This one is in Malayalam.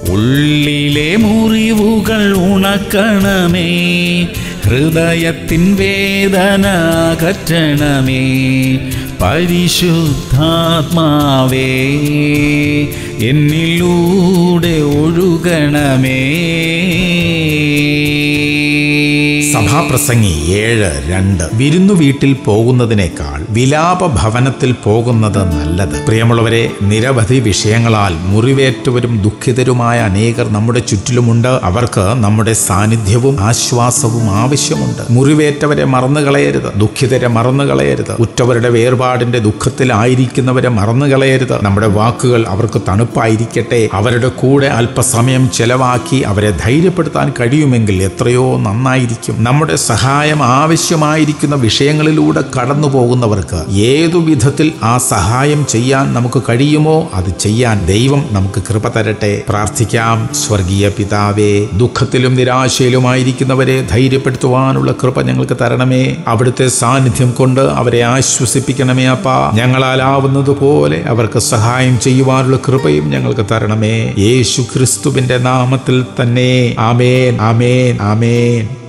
ഉള്ളിലെ മുറിവുകൾ ഉണക്കണമേ ഹൃദയത്തിൻ വേദന അകറ്റണമേ പരിശുദ്ധാത്മാവേ എന്നിലൂടെ ഒഴുകണമേ സഭാപ്രസംഗി ഏഴ് രണ്ട് വിരുന്നു വീട്ടിൽ പോകുന്നതിനേക്കാൾ വിലാപ ഭവനത്തിൽ പോകുന്നത് നല്ലത് പ്രിയമുള്ളവരെ നിരവധി വിഷയങ്ങളാൽ മുറിവേറ്റവരും ദുഃഖിതരുമായ അനേകർ നമ്മുടെ ചുറ്റിലുമുണ്ട് അവർക്ക് നമ്മുടെ സാന്നിധ്യവും ആശ്വാസവും ആവശ്യമുണ്ട് മുറിവേറ്റവരെ മറന്നുകളയരുത് ദുഃഖിതരെ മറന്നുകളയരുത് ഉറ്റവരുടെ വേർപാടിന്റെ ദുഃഖത്തിലായിരിക്കുന്നവരെ മറന്നുകളയരുത് നമ്മുടെ വാക്കുകൾ അവർക്ക് തണുപ്പായിരിക്കട്ടെ അവരുടെ കൂടെ അല്പസമയം ചെലവാക്കി അവരെ ധൈര്യപ്പെടുത്താൻ കഴിയുമെങ്കിൽ എത്രയോ നന്നായിരിക്കും നമ്മുടെ സഹായം ആവശ്യമായിരിക്കുന്ന വിഷയങ്ങളിലൂടെ കടന്നു പോകുന്നവർക്ക് ഏതു വിധത്തിൽ ആ സഹായം ചെയ്യാൻ നമുക്ക് കഴിയുമോ അത് ചെയ്യാൻ ദൈവം നമുക്ക് കൃപ തരട്ടെ പ്രാർത്ഥിക്കാം സ്വർഗീയ പിതാവേ ദുഃഖത്തിലും നിരാശയിലുമായിരിക്കുന്നവരെ ധൈര്യപ്പെടുത്തുവാനുള്ള കൃപ ഞങ്ങൾക്ക് തരണമേ അവിടുത്തെ സാന്നിധ്യം കൊണ്ട് അവരെ ആശ്വസിപ്പിക്കണമേ അപ്പാ ഞങ്ങളാലാവുന്നത് പോലെ അവർക്ക് സഹായം ചെയ്യുവാനുള്ള കൃപയും ഞങ്ങൾക്ക് തരണമേ യേശു ക്രിസ്തുവിന്റെ നാമത്തിൽ തന്നെ ആമേൻ ആമേൻ ആമേൻ